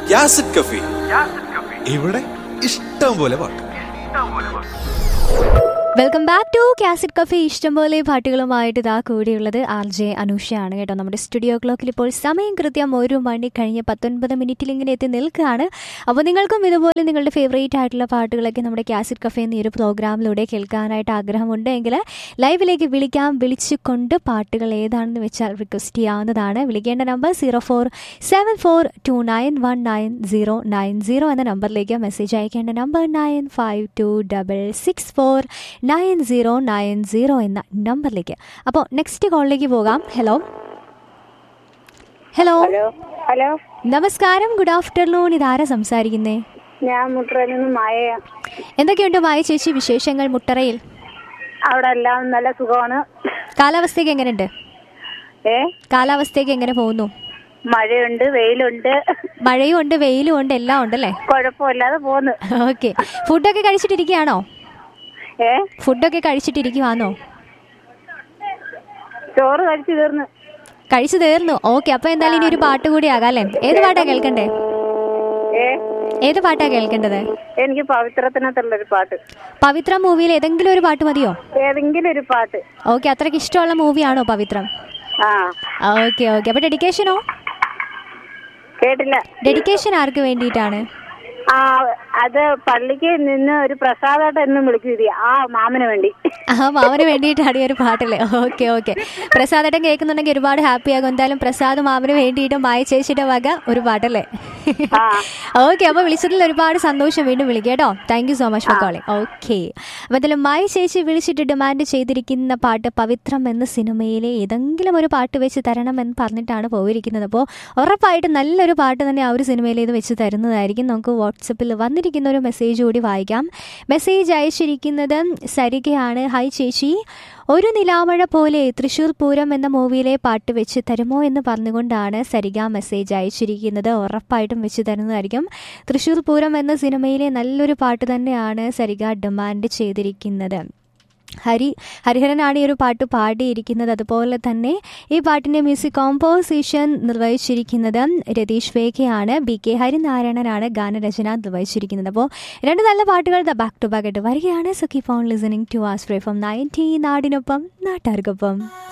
യാസിഡ് കഫി ഇവിടെ ഇഷ്ടം പോലെ പാട്ട് welcome back to cassette cafe ഇഷ്ടംപോലെ പാട്ടുകളുമായിട്ട് ഇതാ കൂടിയുള്ളത് ആർ ജെ അനുഷയാണ് കേട്ടോ നമ്മുടെ സ്റ്റുഡിയോ ക്ലോക്കിൽ ഇപ്പോൾ സമയം കൃത്യം ഒരു മണി കഴിഞ്ഞ് പത്തൊൻപത് മിനിറ്റിൽ ഇങ്ങനെ എത്തി നിൽക്കുകയാണ് അപ്പോൾ നിങ്ങൾക്കും ഇതുപോലെ നിങ്ങളുടെ ഫേവറേറ്റ് ആയിട്ടുള്ള പാട്ടുകളൊക്കെ നമ്മുടെ കാസറ്റ് കഫേ എന്ന ഈ ഒരു പ്രോഗ്രാമിലൂടെ കേൾക്കാനായിട്ട് ആഗ്രഹമുണ്ട് എങ്കിൽ ലൈവിലേക്ക് വിളിക്കാം വിളിച്ചുകൊണ്ട് പാട്ടുകൾ ഏതാണെന്ന് വെച്ചാൽ റിക്വസ്റ്റ് ചെയ്യാവുന്നതാണ് വിളിക്കേണ്ട number zero four seven four two nine one nine zero nine zero എന്ന നമ്പറിലേക്ക് മെസ്സേജ് അയക്കേണ്ട number nine five two double six four nine zero nine zero എന്ന നമ്പറിലേക്ക് അപ്പോൾ നെക്സ്റ്റ് കോളിലേക്ക് പോകാം ഹലോ ഹലോ ഹലോ ഹലോ നമസ്കാരം ഗുഡ് ആഫ്റ്റർനൂൺ ഇതാരാ സംസാരിക്കുന്നേ ഞാൻ മുട്ടറയിൽ നിന്ന് മായ എന്തൊക്കെയുണ്ട് മായ ചേച്ചി വിശേഷങ്ങൾ മുട്ടറയിൽ അവിടെ എല്ലാം നല്ല സുഖമാണ് കാലാവസ്ഥയൊക്കെ എങ്ങനെയുണ്ട് ഏ കാലാവസ്ഥയൊക്കെ എങ്ങനെ പോകുന്നു മഴയുണ്ട് വെയിലുണ്ട് മഴയും ഉണ്ട് വെയിലും ഉണ്ട് എല്ലാം ഉണ്ടല്ലേ കുഴപ്പമില്ലാതെ പോന്ന് ഓക്കെ ഫുഡൊക്കെ കഴിച്ചിട്ടിരിക്കുകയാണോ ഏ ഫുഡൊക്കെ കഴിച്ചിട്ടിരിക്കുവാണോ ചോറ് കഴിച്ചു തീർന്ന് കഴിച്ചു തീർന്നു ഓക്കെ അപ്പൊ എന്തായാലും ഇനി ഒരു പാട്ട് കൂടി ആകാം അല്ലേ ഏത് പാട്ടാ കേൾക്കണ്ടേ ഏ ഏത് പാട്ടാ കേൾക്കേണ്ടത് എനിക്ക് പവിത്രത്തിനകത്തുള്ളൊരു പാട്ട് പവിത്ര മൂവിയിൽ ഏതെങ്കിലും ഒരു പാട്ട് മതിയോ ഏതെങ്കിലും ഒരു പാട്ട് ഓക്കെ അത്രയ്ക്ക് ഇഷ്ടമുള്ള മൂവിയാണോ പവിത്രം ആ ഓക്കെ ഓക്കെ അപ്പൊ ഡെഡിക്കേഷനോ കേട്ടില്ല ഡെഡിക്കേഷൻ ആർക്ക് വേണ്ടിയിട്ടാണ് ആ അത് പള്ളിക്ക് നിന്ന് ഒരു പ്രസാദമായിട്ട് എന്നും വിളിക്കുക ആ മാമന് വേണ്ടി ആ മാമന് വേണ്ടിയിട്ടാണ് ഈ ഒരു പാട്ടല്ലേ ഓക്കെ ഓക്കെ പ്രസാദേട്ടൻ കേൾക്കുന്നുണ്ടെങ്കിൽ ഒരുപാട് ഹാപ്പി ആകും എന്തായാലും പ്രസാദ് മാമന് വേണ്ടിയിട്ട് മായ ചേച്ചിയുടെ വക ഒരു പാട്ടല്ലേ ആ ഓക്കെ അപ്പോൾ വിളിച്ചതിൽ ഒരുപാട് സന്തോഷം വീണ്ടും വിളിക്കുക കേട്ടോ thank you so much for calling okay അപ്പോൾ എന്തായാലും മായ ചേച്ചി വിളിച്ചിട്ട് ഡിമാൻഡ് ചെയ്തിരിക്കുന്ന പാട്ട് പവിത്രം എന്ന സിനിമയിലെ ഏതെങ്കിലും ഒരു പാട്ട് വെച്ച് തരണം എന്ന് പറഞ്ഞിട്ടാണ് പോയിരിക്കുന്നത് അപ്പോൾ ഉറപ്പായിട്ടും നല്ലൊരു പാട്ട് തന്നെ ആ ഒരു സിനിമയിൽ ഇത് വെച്ച് തരുന്നതായിരിക്കും നമുക്ക് വാട്സപ്പിൽ വന്നിരിക്കുന്ന ഒരു മെസ്സേജ് കൂടി വായിക്കാം മെസ്സേജ് അയച്ചിരിക്കുന്നത് സരികയാണ് ഹായ് ചേച്ചി ഒരു നിലാമഴ പോലെ തൃശ്ശൂർ പൂരം എന്ന മൂവിയിലെ പാട്ട് വെച്ച് തരുമോ എന്ന് പറഞ്ഞുകൊണ്ടാണ് സരിക മെസ്സേജ് അയച്ചിരിക്കുന്നത് ഉറപ്പായിട്ടും വെച്ച് തരുന്നതായിരിക്കും തൃശ്ശൂർ പൂരം എന്ന സിനിമയിലെ നല്ലൊരു പാട്ട് തന്നെയാണ് സരിക ഡിമാൻഡ് ചെയ്തിരിക്കുന്നത് ഹരി ഹരിഹരനാണ് ഈ ഒരു പാട്ട് പാടിയിരിക്കുന്നത് അതുപോലെ തന്നെ ഈ പാട്ടിൻ്റെ മ്യൂസിക് കോമ്പോസിഷൻ നിർവഹിച്ചിരിക്കുന്നത് രതീഷ് വേഖയാണ് ബി കെ ഹരിനാരായണനാണ് ഗാനരചന നിർവഹിച്ചിരിക്കുന്നത് അപ്പോൾ രണ്ട് നല്ല പാട്ടുകൾ ദ ബാക്ക് ടു ബാക്ക് ആയിട്ട് വരികയാണ് so keep on listening to us ഫ്രേ ഫ്രം നയൻറ്റി നാടിനൊപ്പം നാട്ടാർക്കൊപ്പം